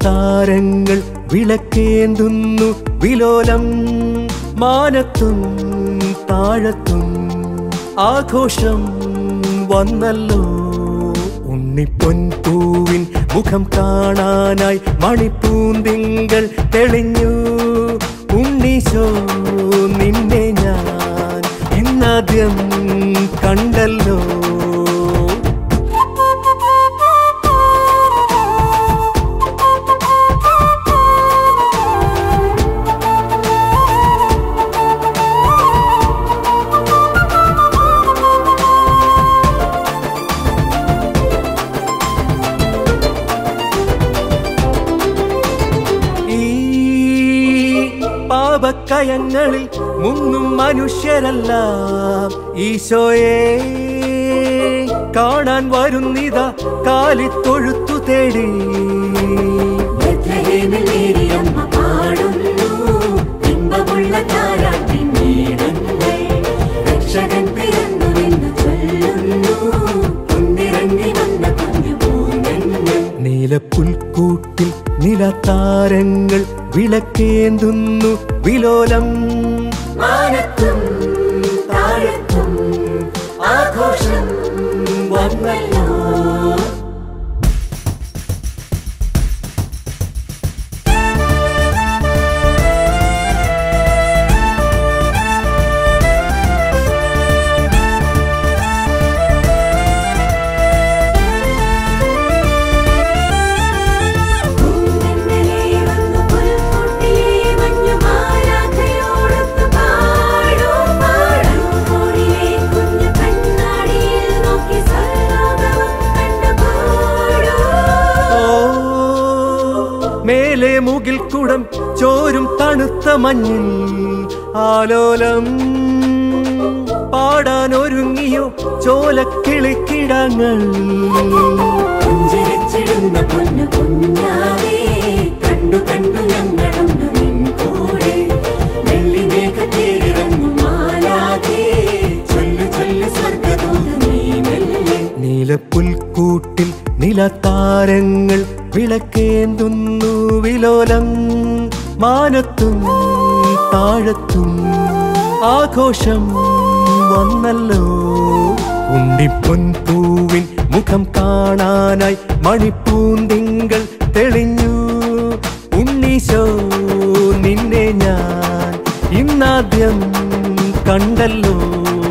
നിലത്താരങ്ങൾ വിളക്കേന്തുന്നു വിലോലം മാനത്തും താഴത്തും ആഘോഷം വന്നല്ലോ ഉണ്ണിപ്പൊൻപൂവിൻ മുഖം കാണാനായി മണിപ്പൂന്തിങ്കൾ തെളിഞ്ഞു ഉണ്ണീശോ നിന്നെ ഞാൻ ഇന്നാദ്യം കണ്ടല്ലോ ഈ പാപക്കയങ്ങളിൽ മുങ്ങും മനുഷ്യരല്ല ഈശോയെ കാണാൻ വരുന്നിതാ കാലിത്തൊഴുത്തു തേടി ബെത്ലഹേമിൽ മേരിയമ്മ പാടുന്നു ഇമ്പമുള്ള താരാട്ടിൻ ഗീതങ്ങൾ രക്ഷകൻ പിറന്നുവെന്ന് ചൊല്ലുന്നു കുന്നിറങ്ങി വന്ന കുഞ്ഞു പൂന്തങ്ങൾ നീലപ്പുൽക്കൂട്ടിൽ നിലത്താരങ്ങൾ വിളക്കേന്തുന്നു വിലോലം മാനത്തും താഴത്തും ആഘോഷം വന്നല്ലോ കുന്നിന്നലെ വന്നു പുൽക്കൂട്ടിലെ മഞ്ഞുമാലാഖയോടൊത്ത് പാടും പാടും കോടിലെ കുഞ്ഞു കണ്ണാടിയിൽ നോക്കി സർവ്വലോകവും കണ്ടുകൂടും ഓ മേലെ മുകിൽ കുടം ചോരും തണുത്ത മഞ്ഞിൽ ആലോലം പാടാനൊരുങ്ങിയോ ചോലക്കിളിക്കിടങ്ങൾ പുഞ്ചിരിച്ചിടുന്ന പൊന്നു കുഞ്ഞാവേ കണ്ടു കണ്ടു ഞങ്ങളൊന്നു നിൻ കൂടെ വെള്ളി മേഘത്തേരിറങ്ങും മാലാകേ ചൊല്ലു ചൊല്ലു സ്വർഗദൂത് നീ മെല്ലെ നീലപ്പുൽക്കൂട്ടിൽ നിലത്താരങ്ങൾ വിളക്കേന്തുന്നു വിലോലം മാനത്തും താഴത്തും ആഘോഷം വന്നല്ലോ ഉണ്ണിപ്പൊൻപൂവിൻ മുഖം കാണാനായി മണിപ്പൂന്തിങ്കൾ തെളിഞ്ഞു ഉണ്ണീശോ നിന്നെ ഞാൻ ഇന്നാദ്യം കണ്ടല്ലോ